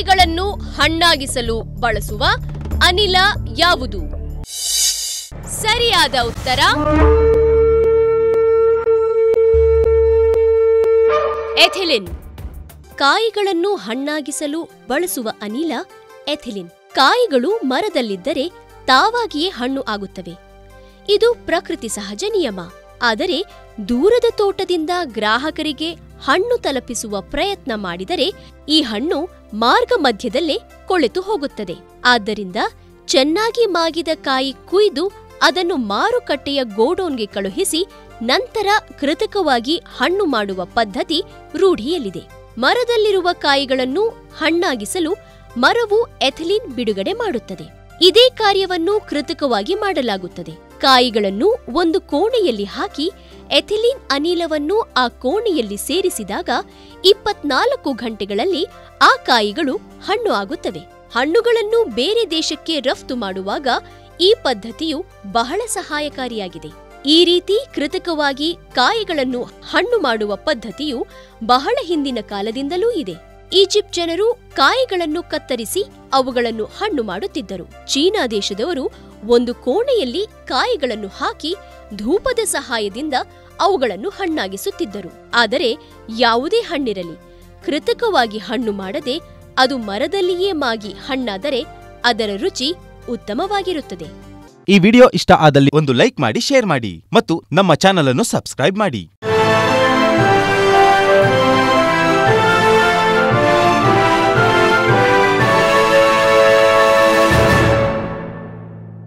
ಕಾಯಿಗಳನ್ನು ಹಣ್ಣಾಗಿಸಲು ಬಳಸುವ ಅನಿಲ ಯಾವುದು ಸರಿಯಾದ ಉತ್ತರ ಎಥಿಲಿನ್ ಕಾಯಿಗಳನ್ನು ಹಣ್ಣಾಗಿಸಲು ಬಳಸುವ ಅನಿಲ ಎಥಿಲಿನ್ ಕಾಯಿಗಳು ಮರದಲ್ಲಿದ್ದರೆ ತಾವಾಗಿಯೇ ಹಣ್ಣು ಆಗುತ್ತವೆ ಇದು ಪ್ರಕೃತಿ ಸಹಜ ನಿಯಮ ಆದರೆ ದೂರದ ತೋಟದಿಂದ ಗ್ರಾಹಕರಿಗೆ ಹಣ್ಣು ತಲುಪಿಸುವ ಪ್ರಯತ್ನ ಮಾಡಿದರೆ ಈ ಹಣ್ಣು ಮಾರ್ಗ ಮಧ್ಯದಲ್ಲೇ ಕೊಳೆತು ಹೋಗುತ್ತದೆ ಆದ್ದರಿಂದ ಚೆನ್ನಾಗಿ ಮಾಗಿದ ಕಾಯಿ ಕುಯ್ದು ಅದನ್ನು ಮಾರುಕಟ್ಟೆಯ ಗೋಡೌನ್ಗೆ ಕಳುಹಿಸಿ ನಂತರ ಕೃತಕವಾಗಿ ಹಣ್ಣು ಮಾಡುವ ಪದ್ಧತಿ ರೂಢಿಯಲ್ಲಿದೆ ಮರದಲ್ಲಿರುವ ಕಾಯಿಗಳನ್ನು ಹಣ್ಣಾಗಿಸಲು ಮರವು ಎಥಿಲಿನ್ ಬಿಡುಗಡೆ ಮಾಡುತ್ತದೆ ಇದೇ ಕಾರ್ಯವನ್ನು ಕೃತಕವಾಗಿ ಮಾಡಲಾಗುತ್ತದೆ ಕಾಯಿಗಳನ್ನು ಒಂದು ಕೋಣೆಯಲ್ಲಿ ಹಾಕಿ ಎಥಿಲಿನ್ ಅನಿಲವನ್ನು ಆ ಕೋಣೆಯಲ್ಲಿ ಸೇರಿಸಿದಾಗ ಇಪ್ಪತ್ನಾಲ್ಕು ಗಂಟೆಗಳಲ್ಲಿ ಆ ಕಾಯಿಗಳು ಹಣ್ಣು ಆಗುತ್ತವೆ ಹಣ್ಣುಗಳನ್ನು ಬೇರೆ ದೇಶಕ್ಕೆ ರಫ್ತು ಮಾಡುವಾಗ ಈ ಪದ್ಧತಿಯು ಬಹಳ ಸಹಾಯಕಾರಿಯಾಗಿದೆ ಈ ರೀತಿ ಕೃತಕವಾಗಿ ಕಾಯಿಗಳನ್ನು ಹಣ್ಣು ಮಾಡುವ ಪದ್ಧತಿಯು ಬಹಳ ಹಿಂದಿನ ಕಾಲದಿಂದಲೂ ಇದೆ ಈಜಿಪ್ಟ್ ಜನರು ಕಾಯಿಗಳನ್ನು ಕತ್ತರಿಸಿ ಅವುಗಳನ್ನು ಹಣ್ಣು ಮಾಡುತ್ತಿದ್ದರು ಚೀನಾ ದೇಶದವರು ಒಂದು ಕೋಣೆಯಲ್ಲಿ ಕಾಯಿಗಳನ್ನು ಹಾಕಿ ಧೂಪದ ಸಹಾಯದಿಂದ ಅವುಗಳನ್ನು ಹಣ್ಣಾಗಿಸುತ್ತಿದ್ದರು ಆದರೆ ಯಾವುದೇ ಹಣ್ಣಿರಲಿ ಕೃತಕವಾಗಿ ಹಣ್ಣು ಮಾಡದೆ ಅದು ಮರದಲ್ಲಿಯೇ ಮಾಗಿ ಹಣ್ಣಾದರೆ ಅದರ ರುಚಿ ಉತ್ತಮವಾಗಿರುತ್ತದೆ ಈ ವಿಡಿಯೋ ಇಷ್ಟ ಆದಲ್ಲಿ ಒಂದು ಲೈಕ್ ಮಾಡಿ ಶೇರ್ ಮಾಡಿ ಮತ್ತು ನಮ್ಮ ಚಾನಲ್ ಅನ್ನು ಸಬ್ಸ್ಕ್ರೈಬ್ ಮಾಡಿ